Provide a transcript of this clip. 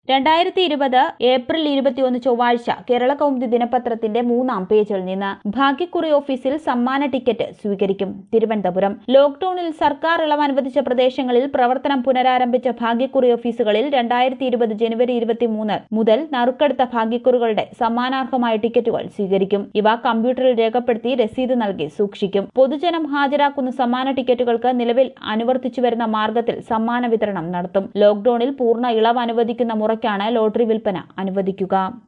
രണ്ടായിരത്തി ഇരുപത് ഏപ്രിൽ ഇരുപത്തിയൊന്ന് ചൊവ്വാഴ്ച കേരള കൗമുദി ദിനപത്രത്തിന്റെ മൂന്നാം പേജിൽ നിന്ന് ഭാഗ്യക്കുറി ഓഫീസിൽ സമ്മാന ടിക്കറ്റ് സ്വീകരിക്കും തിരുവനന്തപുരം ലോക്ഡൌണിൽ സർക്കാർ ഇളവ് അനുവദിച്ച പ്രദേശങ്ങളിൽ പ്രവർത്തനം പുനരാരംഭിച്ച ഭാഗ്യക്കുറി ഓഫീസുകളിൽ രണ്ടായിരത്തി ഇരുപത് ജനുവരി ഇരുപത്തിമൂന്ന് മുതൽ നറുക്കെടുത്ത ഭാഗ്യക്കുറികളുടെ സമ്മാനാർഹമായ ടിക്കറ്റുകൾ സ്വീകരിക്കും ഇവ കമ്പ്യൂട്ടറിൽ രേഖപ്പെടുത്തി രസീത് നൽകി സൂക്ഷിക്കും പൊതുജനം ഹാജരാക്കുന്ന സമ്മാന ടിക്കറ്റുകൾക്ക് നിലവിൽ അനുവർത്തിച്ചു വരുന്ന മാർഗത്തിൽ സമ്മാന വിതരണം നടത്തും ലോക്ഡൌണിൽ പൂർണ്ണ ഇളവ് അനുവദിക്കുന്ന മുറയ്ക്കാണ് ലോട്ടറി വിൽപ്പന അനുവദിക്കുക